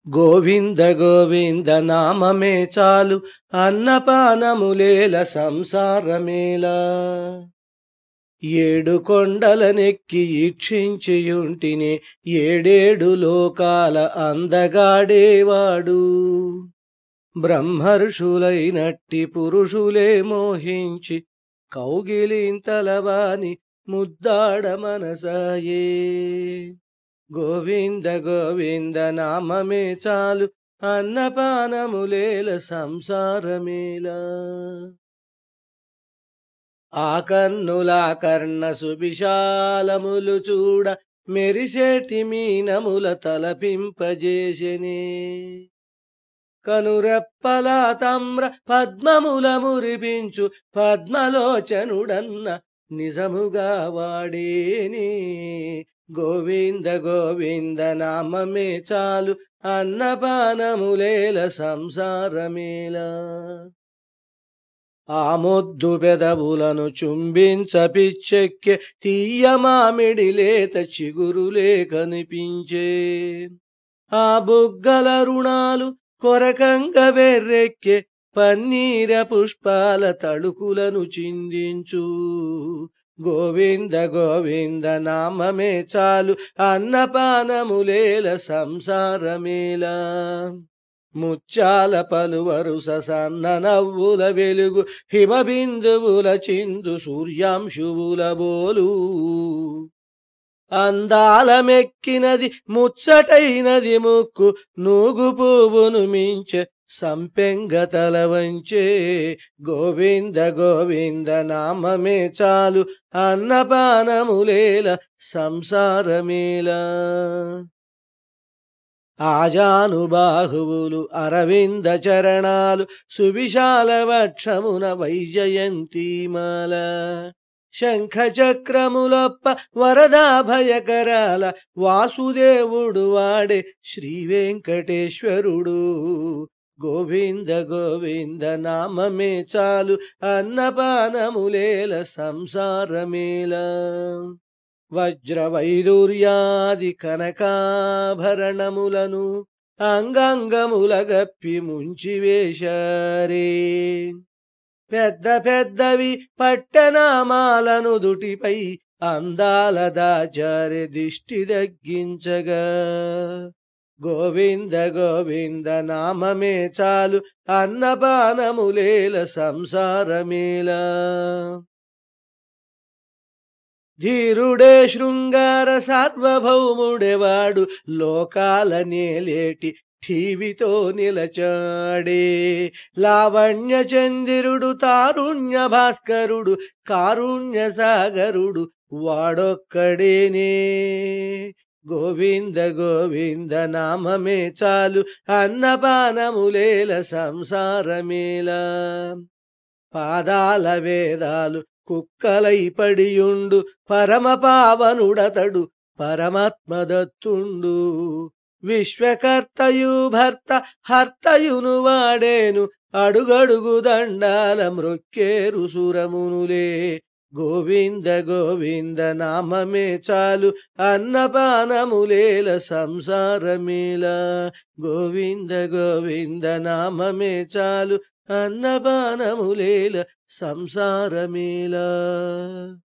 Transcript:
గోవింద గోవింద నామమే చాలు అన్నపానములేల సంసారమేలా ఏడు కొండలనెక్కి ఈక్షించియుంటినే ఏడేడు లోకాల అందగాడేవాడు బ్రహ్మర్షులైనట్టి పురుషులే మోహించి కౌగిలింతలవాని ముద్దాడ మనసాయే గోవింద గోవింద నామమే చాలు అన్నపానములేల సంసారమేలా ఆ కన్నులా కర్ణ సువిశాలములు చూడ మెరిసేటి మీనముల తలపింపజేసెనే కనురెప్పల తమ్ర పద్మముల మురిపించు పద్మలోచనుడన్న నిజముగా వాడేనే గోవింద గోవింద నామమే చాలు అన్నపానములేల సంసారమేలా ఆ మొద్దు పెదవులను చుంబించ పిచ్చెక్కె తీయ మామిడి లేత చిగురులే కనిపించే ఆ బుగ్గల రుణాలు కొరకంగ వెర్రెక్కె పన్నీర పుష్పాల తళుకులను చిందించు గోవింద గోవింద నామమే చాలు అన్నపానములేల సంసారమేలా ముచ్చాల పలువరుస సన్న నవ్వుల వెలుగు హిమబిందువుల చిందు సూర్యాంశువుల బోలు అందాల మెక్కినది ముచ్చటైనది ముక్కు నూగు పువ్వును మించె సంపెంగతల వంచే గోవింద గోవింద నామమే చాలు అన్నపానములేల సంసారమేలా ఆజానుబాహువులు అరవింద చరణాలు సువిశాల వక్షమున వైజయంతిమాల శంఖ చక్రములప్ప వరదాభయకరాల వాసుదేవుడు వాడే శ్రీ వెంకటేశ్వరుడు గోవింద గోవింద నామమే చాలు అన్నపానములేల సంసారమేలా వజ్ర వైడూర్యాది కనకాభరణములను అంగాంగముల గప్పి ముంచివేశారే పెద్ద పెద్దవి పట్టనామాలను దుటిపై అందాల దాచారె దిష్టి దగ్గించగా గోవింద గోవింద నామమే చాలు అన్నపానములేల సంసారమేలా ధీరుడే శృంగార సార్వభౌముడేవాడు లోకాల నేలేటి ఠీవితో నిలచాడే లావణ్య చందిరుడు తారుణ్య భాస్కరుడు కారుణ్య సాగరుడు వాడొక్కడేనే గోవింద గోవింద నామమే చాలు అన్నపానములేల సంసారమేలా పాదాల వేదాలు కుక్కలై పడియుండు పరమ పావనుడతడు పరమాత్మదత్తుండు విశ్వకర్తయు భర్త హర్తయును వాడేను అడుగడుగు దండాల మృక్కేరు సురమునులే గోవింద గోవింద నామమే చాలు అన్నపానములేల సంసారమేలా గోవింద గోవింద నామమే చాలు అన్నపానములేల సంసారమేలా